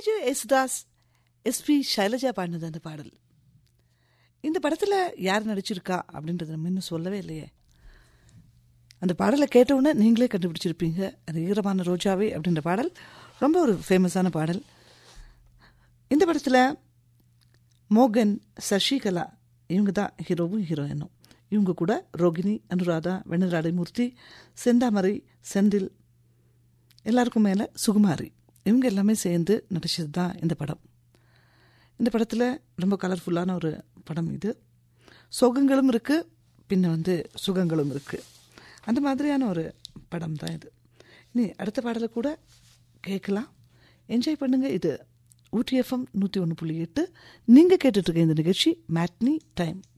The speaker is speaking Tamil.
கேஜே யேசுதாஸ் எஸ்பி சைலஜா பாடினது அந்த பாடல் இந்த படத்தில் யார் நடிச்சிருக்கா அப்படின்றத நம்ம இன்னும் சொல்லவே இல்லையே அந்த பாடலை கேட்டவுடனே நீங்களே கண்டுபிடிச்சிருப்பீங்க அது ஈரமான ரோஜாவே அப்படின்ற பாடல் ரொம்ப ஒரு ஃபேமஸான பாடல் இந்த படத்தில் மோகன் சசிகலா இவங்க தான் ஹீரோவும் ஹீரோயினும் இவங்க கூட ரோகிணி அனுராதா வெண்ணராடைமூர்த்தி செந்தாமரை செந்தில் எல்லாருக்கும் மேலே சுகுமாரி இவங்க எல்லாமே சேர்ந்து நடிச்சது தான் இந்த படம் இந்த படத்தில் ரொம்ப கலர்ஃபுல்லான ஒரு படம் இது சோகங்களும் இருக்குது பின்ன வந்து சுகங்களும் இருக்குது அந்த மாதிரியான ஒரு படம் தான் இது இனி அடுத்த பாடலை கூட கேட்கலாம் என்ஜாய் பண்ணுங்கள் இது ஊட்டி எஃப்எம் நூற்றி ஒன்று புள்ளி எட்டு நீங்கள் கேட்டுட்ருக்க இந்த நிகழ்ச்சி மேட்னி டைம்